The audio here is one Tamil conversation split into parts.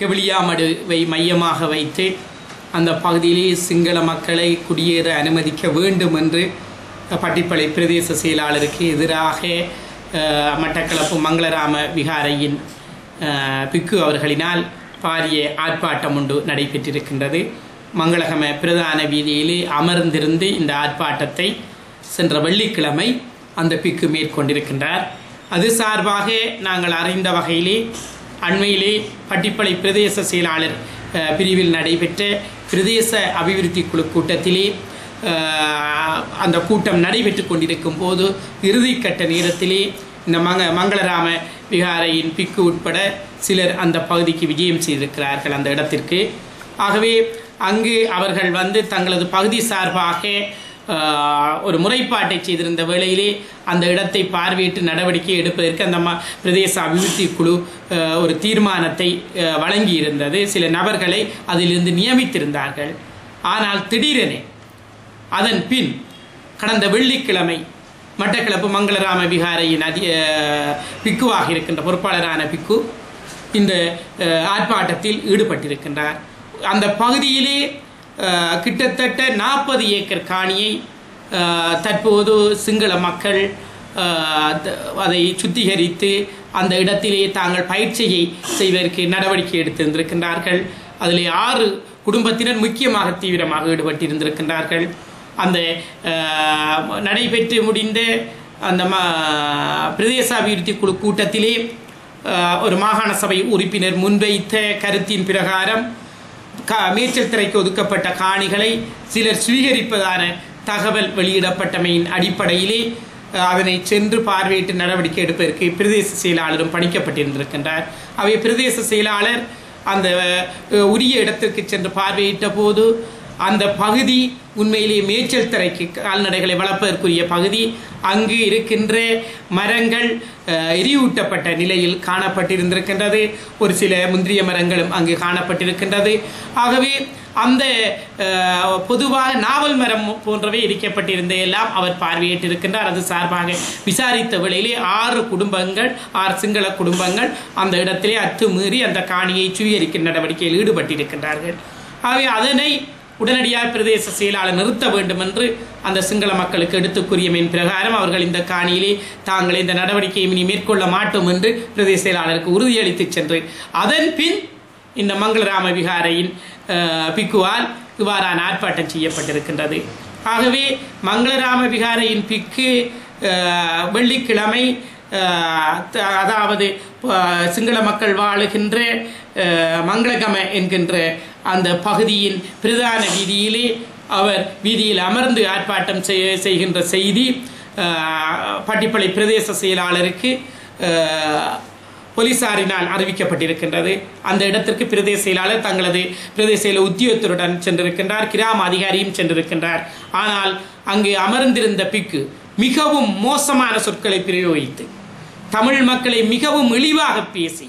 கெவிலியாமடுவை மையமாக வைத்து அந்த பகுதியிலே சிங்கள மக்களை குடியேற அனுமதிக்க வேண்டும் என்று பட்டிப்பளை பிரதேச செயலாளருக்கு எதிராக அஹ், மட்டக்களப்பு மங்களராம விகாரையின் அஹ், பிக்கு அவர்களினால் பாரிய ஆர்ப்பாட்டம் ஒன்று நடைபெற்றிருக்கின்றது மங்களகம பிரதான வீதியிலே அமர்ந்திருந்து இந்த ஆர்ப்பாட்டத்தை சென்ற வெள்ளிக்கிழமை அந்த பிக்கு மேற்கொண்டிருக்கின்றார் அது சார்பாக நாங்கள் அறிந்த வகையிலே அண்மையிலே பட்டிப்பளை பிரதேச செயலாளர் அஹ், பிரிவில் நடைபெற்ற பிரதேச அபிவிருத்தி குழு கூட்டத்திலே அஹ், அந்த கூட்டம் நடைபெற்று கொண்டிருக்கும் போது இறுதிக்கட்ட நேரத்திலே இந்த மங்க மங்களராம விகாரையின் பிக்கு உட்பட சிலர் அந்த பகுதிக்கு விஜயம் செய்திருக்கிறார்கள் அந்த இடத்திற்கு ஆகவே அங்கு அவர்கள் வந்து தங்களது பகுதி சார்பாக ஆஹ், ஒரு முறைப்பாட்டை செய்திருந்த வேளையிலே அந்த இடத்தை பார்வையிட்டு நடவடிக்கை எடுப்பதற்கு அந்த ம பிரதேச அபிவிருத்தி குழு ஆஹ், ஒரு தீர்மானத்தை ஆஹ், வழங்கியிருந்தது சில நபர்களை அதிலிருந்து நியமித்திருந்தார்கள் ஆனால் திடீரென அதன் பின் கடந்த வெள்ளிக்கிழமை மட்டக்களப்பு மங்களராம விகாரையின் அதி ஆஹ், பிக்குவாக இருக்கின்ற பொறுப்பாளரான பிக்கு இந்த ஆஹ், ஆர்ப்பாட்டத்தில் ஈடுபட்டிருக்கின்றார் அந்த பகுதியிலே ஆஹ், கிட்டத்தட்ட நாற்பது ஏக்கர் காணியை ஆஹ், தற்போது சிங்கள மக்கள் ஆஹ், த- அதை சுத்திகரித்து அந்த இடத்திலே தாங்கள் பயிற்சியை செய்வதற்கு நடவடிக்கை எடுத்திருந்திருக்கின்றார்கள் அதிலே ஆறு குடும்பத்தினர் முக்கியமாக தீவிரமாக ஈடுபட்டிருந்திருக்கின்றார்கள் அந்த ஆஹ், நடைபெற்று முடிந்த அந்த ம பிரதேச அபிவிருத்தி குழு கூட்டத்திலே ஆஹ், ஒரு மாகாண சபை உறுப்பினர் முன்வைத்த கருத்தின் பிரகாரம் கா மேய்ச்சல் திரைக்கு ஒதுக்கப்பட்ட காணிகளை சிலர் சுவீகரிப்பதான தகவல் வெளியிடப்பட்டமையின் அடிப்படையிலே அஹ், அதனை சென்று பார்வையிட்டு நடவடிக்கை எடுப்பதற்கு பிரதேச செயலாளரும் பணிக்கப்பட்டிருந்திருக்கின்றார் அவை பிரதேச செயலாளர் அந்த அஹ், உரிய இடத்திற்கு சென்று பார்வையிட்ட போது அந்த பகுதி உண்மையிலே மேய்ச்சல் திரைக்கு கால்நடைகளை வளர்ப்பதற்குரிய பகுதி அங்கு இருக்கின்ற மரங்கள் அஹ், எரியூட்டப்பட்ட நிலையில் காணப்பட்டிருந்திருக்கின்றது ஒரு சில முந்திரிய மரங்களும் அங்கு காணப்பட்டிருக்கின்றது ஆகவே அந்த அஹ், பொதுவாக நாவல் மரம் போன்றவை எரிக்கப்பட்டிருந்த எல்லாம் அவர் பார்வையிட்டிருக்கின்றார் அது சார்பாக விசாரித்த வேளையிலே ஆறு குடும்பங்கள் ஆறு சிங்கள குடும்பங்கள் அந்த இடத்திலே அத்துமீறி அந்த காணியை சுவீகரிக்கும் நடவடிக்கையில் ஈடுபட்டிருக்கின்றார்கள் ஆகவே அதனை உடனடியாக பிரதேச செயலாளர் நிறுத்த வேண்டும் என்று அந்த சிங்கள மக்களுக்கு எடுத்துக் கூறியமையின் பிரகாரம் அவர்கள் இந்த காணியிலே தாங்கள் இந்த நடவடிக்கையை இனி மேற்கொள்ள மாட்டோம் என்று பிரதேச செயலாளருக்கு உறுதியளித்து சென்று அதன் பின் இந்த மங்களராம விகாரையின் அஹ், பிக்குவால் இவ்வாறான ஆர்ப்பாட்டம் செய்யப்பட்டிருக்கின்றது ஆகவே மங்களராம விகாரையின் பிக்கு அஹ், வெள்ளிக்கிழமை அஹ், த- அதாவது அஹ், சிங்கள மக்கள் வாழுகின்ற அஹ், மங்களகம என்கின்ற அந்த பகுதியின் பிரதான வீதியிலே அவர் வீதியில் அமர்ந்து ஆர்ப்பாட்டம் செய்ய செய்கின்ற செய்தி அஹ், பட்டிப்பளை பிரதேச செயலாளருக்கு அஹ், போலீசாரினால் அறிவிக்கப்பட்டிருக்கின்றது அந்த இடத்திற்கு பிரதேச செயலாளர் தங்களது பிரதேச செயல உத்தியோகத்தருடன் சென்றிருக்கின்றார் கிராம அதிகாரியும் சென்றிருக்கின்றார் ஆனால் அங்கு அமர்ந்திருந்த பிக்கு மிகவும் மோசமான சொற்களை பிரயோகித்து தமிழ் மக்களை மிகவும் இழிவாக பேசி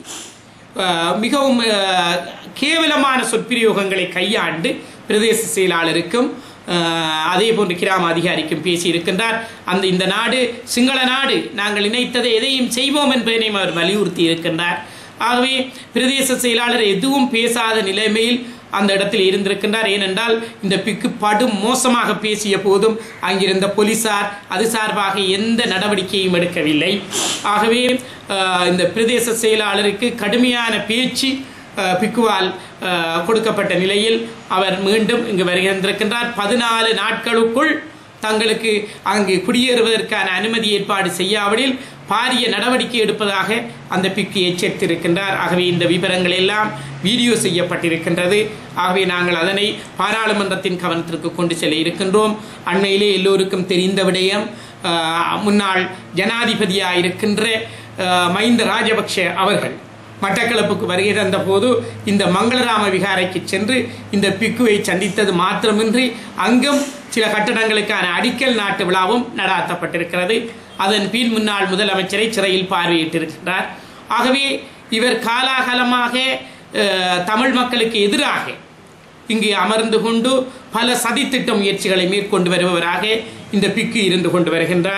அஹ், மிகவும் அஹ், கேவலமான சொற்பிரயோகங்களை கையாண்டு பிரதேச செயலாளருக்கும் அஹ், அதே போன்று கிராம அதிகாரிக்கும் பேசியிருக்கின்றார் அந்த இந்த நாடு சிங்கள நாடு நாங்கள் நினைத்ததை எதையும் செய்வோம் என்பதனையும் அவர் வலியுறுத்தி இருக்கின்றார் ஆகவே பிரதேச செயலாளர் எதுவும் பேசாத நிலைமையில் அந்த இடத்தில் இருந்திருக்கின்றார் ஏனென்றால் இந்த பிக்கு படும் மோசமாக பேசிய போதும் அங்கிருந்த போலீசார் அது சார்பாக எந்த நடவடிக்கையும் எடுக்கவில்லை ஆகவே அஹ், இந்த பிரதேச செயலாளருக்கு கடுமையான பேச்சு அஹ், பிக்குவால் அஹ், கொடுக்கப்பட்ட நிலையில் அவர் மீண்டும் இங்கு வருகின்றிருக்கின்றார் பதினாலு நாட்களுக்குள் தங்களுக்கு அங்கு குடியேறுவதற்கான அனுமதி ஏற்பாடு செய்யாவிடில் பாரிய நடவடிக்கை எடுப்பதாக அந்த பிக்கு எச்சரித்திருக்கின்றார் ஆகவே இந்த விவரங்கள் எல்லாம் வீடியோ செய்யப்பட்டிருக்கின்றது ஆகவே நாங்கள் அதனை பாராளுமன்றத்தின் கவனத்திற்கு கொண்டு செல்ல இருக்கின்றோம் அண்மையிலே எல்லோருக்கும் தெரிந்த விடயம் ஆஹ், முன்னாள் ஜனாதிபதியாக இருக்கின்ற ஆஹ், மஹிந்த ராஜபக்ஷ அவர்கள் மட்டக்களப்புக்கு வருகை தந்த போது இந்த மங்களராம விகாரைக்கு சென்று இந்த பிக்குவை சந்தித்தது மாத்திரமின்றி அங்கும் சில கட்டடங்களுக்கான அடிக்கல் நாட்டு விழாவும் நடாத்தப்பட்டிருக்கிறது அதன் பின் முன்னாள் முதலமைச்சரை சிறையில் பார்வையிட்டிருக்கிறார் ஆகவே இவர் காலாகாலமாக அஹ், தமிழ் மக்களுக்கு எதிராக இங்கு அமர்ந்து கொண்டு பல சதித்திட்ட முயற்சிகளை மேற்கொண்டு வருபவராக இந்த பிக்கு இருந்து கொண்டு வருகின்றார்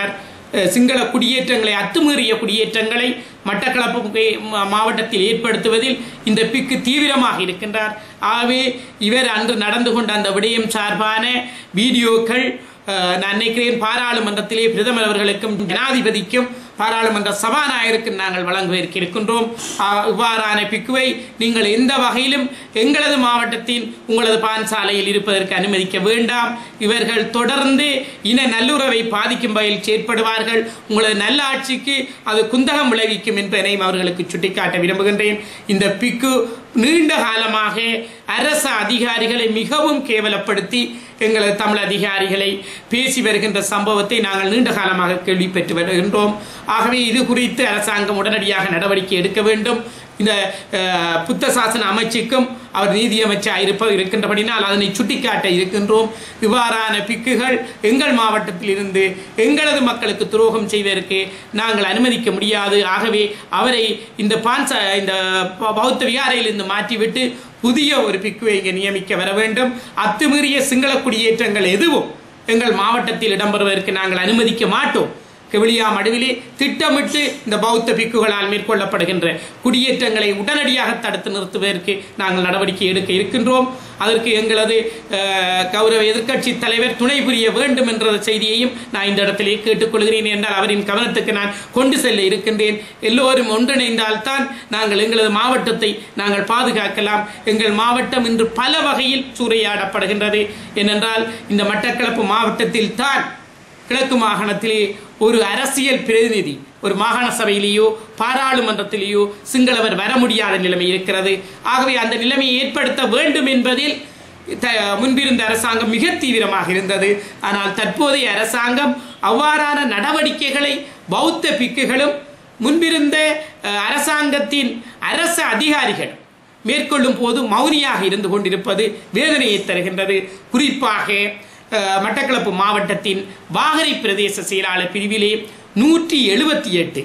அஹ், சிங்கள குடியேற்றங்களை அத்துமீறிய குடியேற்றங்களை மட்டக்களப்பு கு- மா- மாவட்டத்தில் ஏற்படுத்துவதில் இந்த பிக்கு தீவிரமாக இருக்கின்றார் ஆகவே இவர் அன்று நடந்து கொண்ட அந்த விடயம் சார்பான வீடியோக்கள் அஹ், நான் நினைக்கிறேன் பாராளுமன்றத்திலே பிரதமர் அவர்களுக்கும் ஜனாதிபதிக்கும் பாராளுமன்ற சபாநாயகருக்கும் நாங்கள் வழங்குவதற்கு இருக்கின்றோம் ஆஹ், இவ்வாறான பிக்குவை நீங்கள் எந்த வகையிலும் எங்களது மாவட்டத்தின் உங்களது பான்சாலையில் இருப்பதற்கு அனுமதிக்க வேண்டாம் இவர்கள் தொடர்ந்து இன நல்லுறவை பாதிக்கும் வகையில் செயற்படுவார்கள் உங்களது நல்லாட்சிக்கு அது குந்தகம் விளைவிக்கும் என்பதனையும் அவர்களுக்கு சுட்டிக்காட்ட விரும்புகின்றேன் இந்த பிக்கு நீண்ட காலமாக அரச அதிகாரிகளை மிகவும் கேவலப்படுத்தி எங்களது தமிழ் அதிகாரிகளை பேசி வருகின்ற சம்பவத்தை நாங்கள் நீண்ட காலமாக கேள்விப்பட்டு வருகின்றோம் ஆகவே இது குறித்து அரசாங்கம் உடனடியாக நடவடிக்கை எடுக்க வேண்டும் இந்த அஹ், புத்த சாசன அமைச்சுக்கும் அவர் நீதியமைச்சர் இருப்ப இருக்கின்றபடினால் அதனை சுட்டிக்காட்ட இருக்கின்றோம் இவ்வாறான பிக்குகள் எங்கள் மாவட்டத்தில் இருந்து எங்களது மக்களுக்கு துரோகம் செய்வதற்கு நாங்கள் அனுமதிக்க முடியாது ஆகவே அவரை இந்த பான்ச இந்த ப- பௌத்த விகாரையில் இருந்து மாற்றிவிட்டு புதிய ஒரு பிக்குவை இங்கே நியமிக்க வர வேண்டும் அத்துமீறிய சிங்கள குடியேற்றங்கள் எதுவும் எங்கள் மாவட்டத்தில் இடம்பெறுவதற்கு நாங்கள் அனுமதிக்க மாட்டோம் கெவிலியா மடுவிலே திட்டமிட்டு இந்த பௌத்த பிக்குகளால் மேற்கொள்ளப்படுகின்ற குடியேற்றங்களை உடனடியாக தடுத்து நிறுத்துவதற்கு நாங்கள் நடவடிக்கை எடுக்க இருக்கின்றோம் அதற்கு எங்களது அஹ், கௌரவ எதிர்க்கட்சி தலைவர் துணை புரிய வேண்டும் என்ற செய்தியையும் நான் இந்த இடத்திலே கேட்டுக்கொள்கிறேன் என்றால் அவரின் கவனத்துக்கு நான் கொண்டு செல்ல இருக்கின்றேன் எல்லோரும் ஒன்றிணைந்தால்தான் நாங்கள் எங்களது மாவட்டத்தை நாங்கள் பாதுகாக்கலாம் எங்கள் மாவட்டம் இன்று பல வகையில் சூறையாடப்படுகின்றது ஏனென்றால் இந்த மட்டக்களப்பு மாவட்டத்தில் தான் கிழக்கு மாகாணத்திலே ஒரு அரசியல் பிரதிநிதி ஒரு மாகாண சபையிலேயோ பாராளுமன்றத்திலேயோ சிங்களவர் வர முடியாத நிலைமை இருக்கிறது ஆகவே அந்த நிலைமையை ஏற்படுத்த வேண்டும் என்பதில் த- முன்பிருந்த அரசாங்கம் மிக தீவிரமாக இருந்தது ஆனால் தற்போதைய அரசாங்கம் அவ்வாறான நடவடிக்கைகளை பௌத்த பிக்குகளும் முன்பிருந்த அஹ், அரசாங்கத்தின் அரசு அதிகாரிகள் மேற்கொள்ளும் போது மௌனியாக இருந்து கொண்டிருப்பது வேதனையை தருகின்றது குறிப்பாக அஹ், மட்டக்களப்பு மாவட்டத்தின் வாகரை பிரதேச செயலாளர் பிரிவிலே நூற்றி எழுபத்தி எட்டு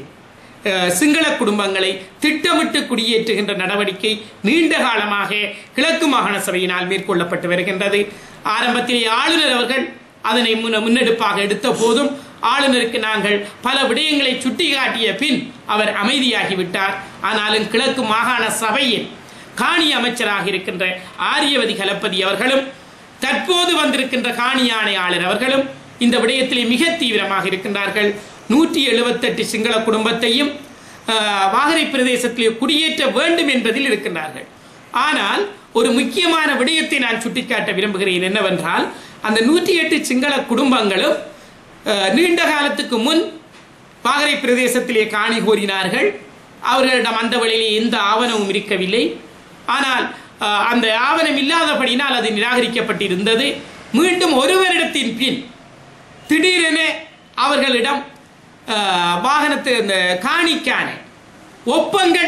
சிங்கள குடும்பங்களை திட்டமிட்டு குடியேற்றுகின்ற நடவடிக்கை நீண்ட காலமாக கிழக்கு மாகாண சபையினால் மேற்கொள்ளப்பட்டு வருகின்றது ஆரம்பத்திலே ஆளுநர் அவர்கள் அதனை முன்ன- முன்னெடுப்பாக எடுத்த போதும் ஆளுநருக்கு நாங்கள் பல விடயங்களை சுட்டிக்காட்டிய பின் அவர் அமைதியாகிவிட்டார் ஆனாலும் கிழக்கு மாகாண சபையில் காணி அமைச்சராக இருக்கின்ற ஆரியவதி கலப்பதி அவர்களும் தற்போது வந்திருக்கின்ற காணி ஆணையாளர் அவர்களும் இந்த விடயத்திலே மிக தீவிரமாக இருக்கின்றார்கள் நூற்றி எழுபத்தெட்டு சிங்கள குடும்பத்தையும் ஆஹ், வாகரை பிரதேசத்திலே குடியேற்ற வேண்டும் என்பதில் இருக்கின்றார்கள் ஆனால் ஒரு முக்கியமான விடயத்தை நான் சுட்டிக்காட்ட விரும்புகிறேன் என்னவென்றால் அந்த நூற்றி எட்டு சிங்கள குடும்பங்களும் ஆஹ், நீண்ட காலத்துக்கு முன் வாகரை பிரதேசத்திலே காணி கோரினார்கள் அவர்களிடம் அந்த வழியிலே எந்த ஆவணமும் இருக்கவில்லை ஆனால் அஹ், அந்த ஆவணம் இல்லாதபடினால் அது நிராகரிக்கப்பட்டிருந்தது மீண்டும் ஒரு வருடத்தின் பின் திடீரென அவர்களிடம் அஹ், வாகனத்து இந்த காணிக்கான ஒப்பங்கள்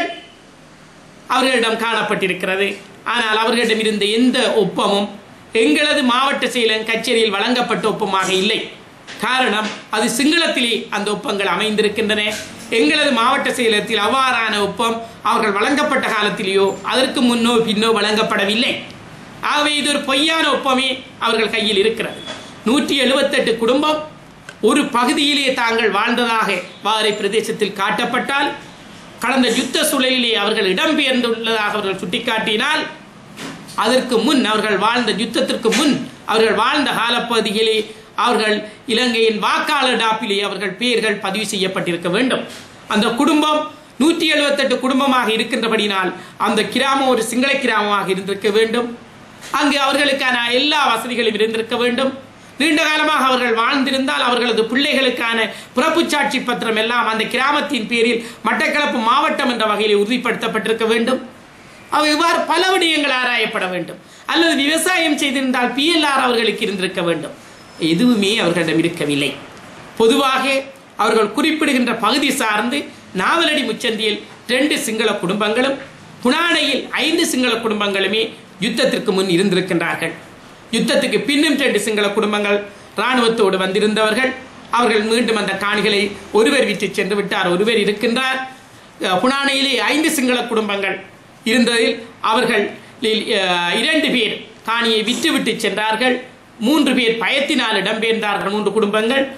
அவர்களிடம் காணப்பட்டிருக்கிறது ஆனால் அவர்களிடம் இருந்த எந்த ஒப்பமும் எங்களது மாவட்ட செயலன் கச்சேரியில் வழங்கப்பட்ட ஒப்பமாக இல்லை காரணம் அது சிங்களத்திலே அந்த ஒப்பங்கள் அமைந்திருக்கின்றன எங்களது மாவட்ட செயலகத்தில் அவ்வாறான ஒப்பம் அவர்கள் வழங்கப்பட்ட காலத்திலேயோ அதற்கு முன்னோ பின்னோ வழங்கப்படவில்லை ஆகவே இது ஒரு பொய்யான ஒப்பமே அவர்கள் கையில் இருக்கிறது நூற்றி எழுபத்தெட்டு குடும்பம் ஒரு பகுதியிலே தாங்கள் வாழ்ந்ததாக வாரை பிரதேசத்தில் காட்டப்பட்டால் கடந்த யுத்த சூழலிலே அவர்கள் இடம்பெயர்ந்துள்ளதாக அவர்கள் சுட்டிக்காட்டினால் அதற்கு முன் அவர்கள் வாழ்ந்த யுத்தத்திற்கு முன் அவர்கள் வாழ்ந்த காலப்பகுதியிலே அவர்கள் இலங்கையின் வாக்காளர் டாப்பிலே அவர்கள் பெயர்கள் பதிவு செய்யப்பட்டிருக்க வேண்டும் அந்த குடும்பம் நூற்றி எழுபத்தெட்டு குடும்பமாக இருக்கின்றபடினால் அந்த கிராமம் ஒரு சிங்கள கிராமமாக இருந்திருக்க வேண்டும் அங்கு அவர்களுக்கான எல்லா வசதிகளும் இருந்திருக்க வேண்டும் நீண்ட காலமாக அவர்கள் வாழ்ந்திருந்தால் அவர்களது பிள்ளைகளுக்கான பிறப்புச் சாட்சி பத்திரம் எல்லாம் அந்த கிராமத்தின் பேரில் மட்டக்களப்பு மாவட்டம் என்ற வகையில் உறுதிப்படுத்தப்பட்டிருக்க வேண்டும் அவை இவ்வாறு பல விடயங்கள் ஆராயப்பட வேண்டும் அல்லது விவசாயம் செய்திருந்தால் பிஎல்ஆர் அவர்களுக்கு இருந்திருக்க வேண்டும் எதுவுமே அவர்களிடம் இருக்கவில்லை பொதுவாக அவர்கள் குறிப்பிடுகின்ற பகுதி சார்ந்து நாவலடி முச்சந்தியில் ரெண்டு சிங்கள குடும்பங்களும் புனானையில் ஐந்து சிங்கள குடும்பங்களுமே யுத்தத்திற்கு முன் இருந்திருக்கின்றார்கள் யுத்தத்துக்கு பின்னும் ரெண்டு சிங்கள குடும்பங்கள் இராணுவத்தோடு வந்திருந்தவர்கள் அவர்கள் மீண்டும் அந்த காணிகளை ஒருவர் விட்டு சென்று விட்டார் ஒருவர் இருக்கின்றார் அஹ், புனானையிலே ஐந்து சிங்கள குடும்பங்கள் இருந்ததில் அவர்கள் இரண்டு பேர் காணியை விட்டுவிட்டு சென்றார்கள் மூன்று பேர் பயத்தினால் இடம்பெயர்ந்தார்கள் மூன்று குடும்பங்கள்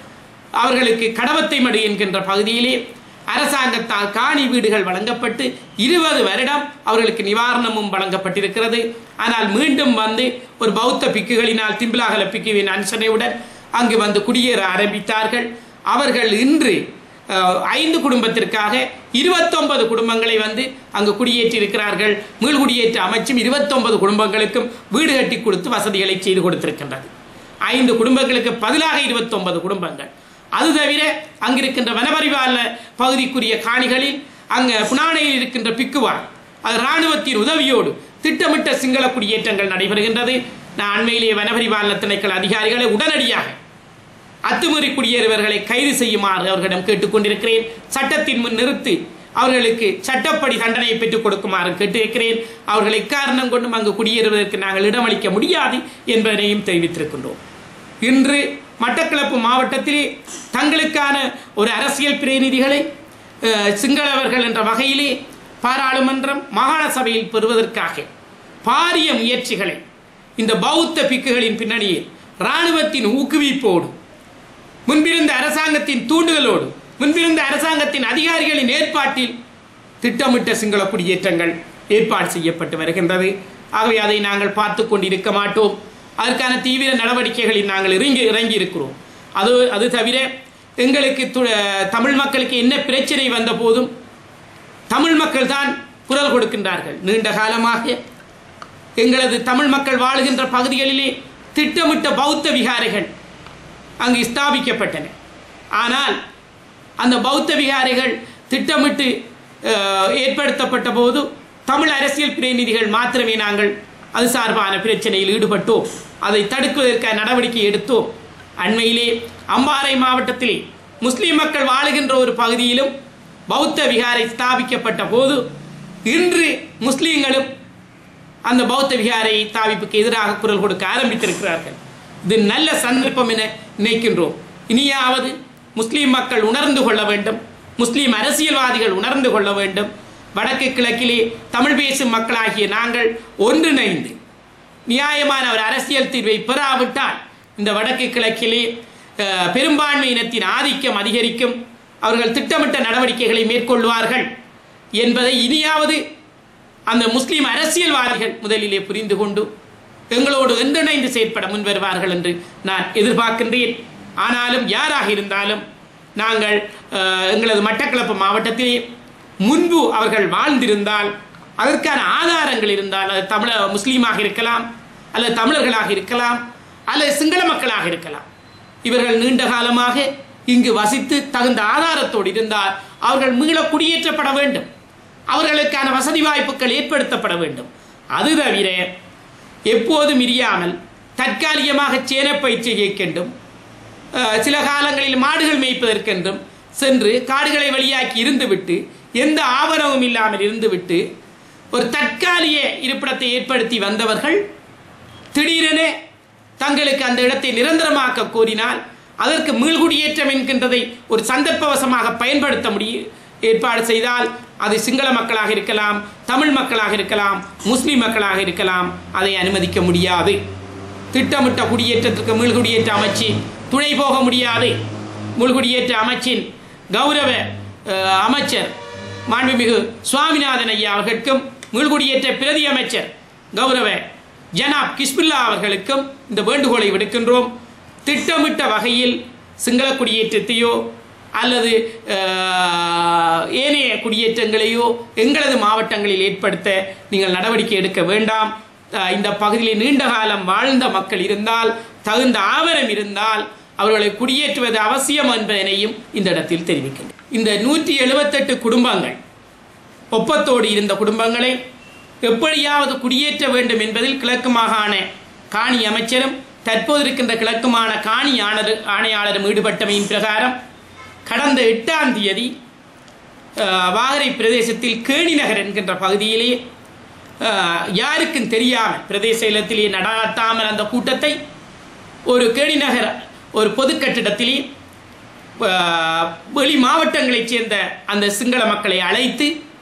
அவர்களுக்கு கடவத்தை மடு என்கின்ற பகுதியிலே அரசாங்கத்தால் காணி வீடுகள் வழங்கப்பட்டு இருபது வருடம் அவர்களுக்கு நிவாரணமும் வழங்கப்பட்டிருக்கிறது ஆனால் மீண்டும் வந்து ஒரு பௌத்த பிக்குகளினால் திம்பிலாகல பிக்குவின் அனுசரணையுடன் அங்கு வந்து குடியேற ஆரம்பித்தார்கள் அவர்கள் இன்று அஹ், ஐந்து குடும்பத்திற்காக இருபத்தொன்பது குடும்பங்களை வந்து அங்கு குடியேற்றி இருக்கிறார்கள் மீள்குடியேற்ற அமைச்சும் இருபத்தொன்பது குடும்பங்களுக்கும் வீடு கட்டி கொடுத்து வசதிகளை செய்து கொடுத்திருக்கின்றது ஐந்து குடும்பங்களுக்கு பதிலாக இருபத்தொன்பது குடும்பங்கள் அது தவிர அங்கிருக்கின்ற வனபரிவார பகுதிக்குரிய காணிகளில் அங்கு புனானையில் இருக்கின்ற பிக்குவார் அது இராணுவத்தின் உதவியோடு திட்டமிட்ட சிங்கள குடியேற்றங்கள் நடைபெறுகின்றது நான் அண்மையிலே வனபரிபாலன திணைக்கள அதிகாரிகளை உடனடியாக அத்துமீறி குடியேறுவர்களை கைது செய்யுமாறு அவர்களிடம் கேட்டுக்கொண்டிருக்கிறேன் சட்டத்தின் முன் நிறுத்தி அவர்களுக்கு சட்டப்படி தண்டனையை பெற்றுக் கொடுக்குமாறு கேட்டிருக்கிறேன் அவர்களை காரணம் கொண்டும் அங்கு குடியேறுவதற்கு நாங்கள் இடமளிக்க முடியாது என்பதனையும் தெரிவித்திருக்கின்றோம் இன்று மட்டக்களப்பு மாவட்டத்திலே தங்களுக்கான ஒரு அரசியல் பிரதிநிதிகளை அஹ், சிங்களவர்கள் என்ற வகையிலே பாராளுமன்றம் மாகாண சபையில் பெறுவதற்காக பாரிய முயற்சிகளை இந்த பௌத்த பிக்குகளின் பின்னணியில் இராணுவத்தின் ஊக்குவிப்போடு முன்பிருந்த அரசாங்கத்தின் தூண்டுதலோடு முன்பிருந்த அரசாங்கத்தின் அதிகாரிகளின் ஏற்பாட்டில் திட்டமிட்ட சிங்கள குடியேற்றங்கள் ஏற்பாடு செய்யப்பட்டு வருகின்றது ஆகவே அதை நாங்கள் பார்த்து கொண்டிருக்க மாட்டோம் அதற்கான தீவிர நடவடிக்கைகளில் நாங்கள் இறங்கி இறங்கி இருக்கிறோம் அது அது தவிர எங்களுக்கு து- தமிழ் மக்களுக்கு என்ன பிரச்சனை வந்த போதும் தமிழ் மக்கள் தான் குரல் கொடுக்கின்றார்கள் நீண்ட காலமாக எங்களது தமிழ் மக்கள் வாழுகின்ற பகுதிகளிலே திட்டமிட்ட பௌத்த விகாரைகள் அங்கு ஸ்தாபிக்கப்பட்டன ஆனால் அந்த பௌத்த விகாரைகள் திட்டமிட்டு அஹ், ஏற்படுத்தப்பட்ட போது தமிழ் அரசியல் பிரதிநிதிகள் மாத்திரமே நாங்கள் அது சார்பான பிரச்சனையில் ஈடுபட்டோம் அதை தடுக்குவதற்கான நடவடிக்கை எடுத்தோம் அண்மையிலே அம்பாறை மாவட்டத்திலே முஸ்லிம் மக்கள் வாழுகின்ற ஒரு பகுதியிலும் பௌத்த விகாரை ஸ்தாபிக்கப்பட்ட போது இன்று முஸ்லீம்களும் அந்த பௌத்த விகாரை தாவிப்புக்கு எதிராக குரல் கொடுக்க ஆரம்பித்திருக்கிறார்கள் இது நல்ல சந்தர்ப்பம் என நினைக்கின்றோம் இனியாவது முஸ்லீம் மக்கள் உணர்ந்து கொள்ள வேண்டும் முஸ்லீம் அரசியல்வாதிகள் உணர்ந்து கொள்ள வேண்டும் வடக்கு கிழக்கிலே தமிழ் பேசும் மக்களாகிய நாங்கள் ஒன்றிணைந்து நியாயமான ஒரு அரசியல் தீர்வை பெறாவிட்டால் இந்த வடக்கு கிழக்கிலே அஹ், பெரும்பான்மை இனத்தின் ஆதிக்கம் அதிகரிக்கும் அவர்கள் திட்டமிட்ட நடவடிக்கைகளை மேற்கொள்வார்கள் என்பதை இனியாவது அந்த முஸ்லிம் அரசியல்வாதிகள் முதலிலே புரிந்து கொண்டு எங்களோடு ஒன்றிணைந்து செயற்பட முன்வருவார்கள் என்று நான் எதிர்பார்க்கின்றேன் ஆனாலும் யாராக இருந்தாலும் நாங்கள் அஹ், எங்களது மட்டக்களப்பு மாவட்டத்திலே முன்பு அவர்கள் வாழ்ந்திருந்தால் அதற்கான ஆதாரங்கள் இருந்தால் அது தமிழ முஸ்லீமாக இருக்கலாம் அல்லது தமிழர்களாக இருக்கலாம் அல்லது சிங்கள மக்களாக இருக்கலாம் இவர்கள் நீண்ட காலமாக இங்கு வசித்து தகுந்த ஆதாரத்தோடு இருந்தால் அவர்கள் மீள குடியேற்றப்பட வேண்டும் அவர்களுக்கான வசதி வாய்ப்புகள் ஏற்படுத்தப்பட வேண்டும் அது தவிர எப்போதும் இரியாமல் தற்காலிகமாக சேன பயிற்சி இயக்கென்றும் அஹ், சில காலங்களில் மாடுகள் மேய்ப்பதற்கென்றும் சென்று காடுகளை வழியாக்கி இருந்துவிட்டு எந்த ஆவணமும் இல்லாமல் இருந்துவிட்டு ஒரு தற்காலிக இருப்பிடத்தை ஏற்படுத்தி வந்தவர்கள் திடீரென தங்களுக்கு அந்த இடத்தை நிரந்தரமாக்க கோரினால் அதற்கு மீள்குடியேற்றம் என்கின்றதை ஒரு சந்தர்ப்பவசமாக பயன்படுத்த முடியும் ஏற்பாடு செய்தால் அது சிங்கள மக்களாக இருக்கலாம் தமிழ் மக்களாக இருக்கலாம் முஸ்லிம் மக்களாக இருக்கலாம் அதை அனுமதிக்க முடியாது திட்டமிட்ட குடியேற்றத்திற்கு மீள்குடியேற்ற அமைச்சு துணை போக முடியாது மீள்குடியேற்ற அமைச்சின் கௌரவ அஹ், அமைச்சர் மாண்புமிகு சுவாமிநாதன் ஐயா அவர்களுக்கும் மீள்குடியேற்ற பிரதி அமைச்சர் கௌரவ ஜனாப் கிஸ்மில்லா அவர்களுக்கும் இந்த வேண்டுகோளை விடுக்கின்றோம் திட்டமிட்ட வகையில் சிங்கள குடியேற்றத்தையோ அல்லது அஹ், ஏனைய குடியேற்றங்களையோ எங்களது மாவட்டங்களில் ஏற்படுத்த நீங்கள் நடவடிக்கை எடுக்க வேண்டாம் அஹ், இந்த பகுதியில் நீண்ட காலம் வாழ்ந்த மக்கள் இருந்தால் தகுந்த ஆவணம் இருந்தால் அவர்களை குடியேற்றுவது அவசியம் என்பதனையும் இந்த இடத்தில் தெரிவிக்கின்றேன் இந்த நூற்றி எழுபத்தெட்டு குடும்பங்கள் ஒப்பத்தோடு இருந்த குடும்பங்களை எப்படியாவது குடியேற்ற வேண்டும் என்பதில் கிழக்கு மாகாண காணி அமைச்சரும் தற்போது இருக்கின்ற கிழக்கு மாகாண காணி ஆணர் ஆணையாளரும் ஈடுபட்டமையின் பிரகாரம் கடந்த எட்டாம் தேதி அஹ், வாகரை பிரதேசத்தில் கேணி நகர் என்கின்ற பகுதியிலே அஹ், யாருக்கும் தெரியாமல் பிரதேச இல்லத்திலே நடாத்தாமல் அந்த கூட்டத்தை ஒரு கேணி நகர் ஒரு பொது கட்டிடத்திலே அஹ், வெளி மாவட்டங்களைச் சேர்ந்த அந்த சிங்கள மக்களை அழைத்து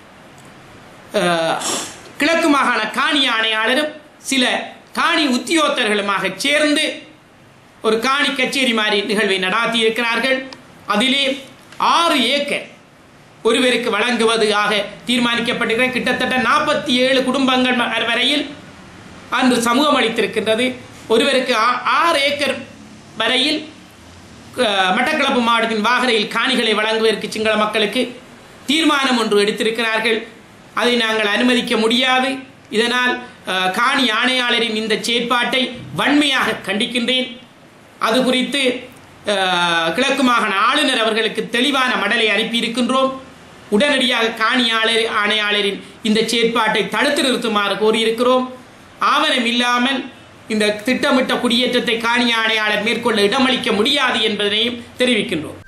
அஹ், கிழக்கு மாகாண காணி ஆணையாளரும் சில காணி உத்தியோகத்தர்களுமாக சேர்ந்து ஒரு காணி கச்சேரி மாதிரி நிகழ்வை நடாத்தி இருக்கிறார்கள் அதிலே ஆறு ஏக்கர் ஒருவருக்கு வழங்குவதாக தீர்மானிக்கப்பட்டிருக்கிற கிட்டத்தட்ட நாற்பத்தி ஏழு குடும்பங்கள் வ- வரையில் அன்று சமூகம் அளித்திருக்கின்றது ஒருவருக்கு ஆ- ஆறு ஏக்கர் வரையில் அஹ், மட்டக்களப்பு மாவட்டத்தின் வாகரையில் காணிகளை வழங்குவதற்கு சிங்கள மக்களுக்கு தீர்மானம் ஒன்று எடுத்திருக்கிறார்கள் அதை நாங்கள் அனுமதிக்க முடியாது இதனால் அஹ், காணி ஆணையாளரின் இந்த செயற்பாட்டை வன்மையாக கண்டிக்கின்றேன் அது குறித்து அஹ், கிழக்கு மாகாண ஆளுநர் அவர்களுக்கு தெளிவான மடலை அனுப்பியிருக்கின்றோம் உடனடியாக காணி ஆளர் ஆணையாளரின் இந்த செயற்பாட்டை தடுத்து நிறுத்துமாறு கோரியிருக்கிறோம் ஆவணம் இல்லாமல் இந்த திட்டமிட்ட குடியேற்றத்தை காணி ஆணையாளர் மேற்கொள்ள இடமளிக்க முடியாது என்பதனையும் தெரிவிக்கின்றோம்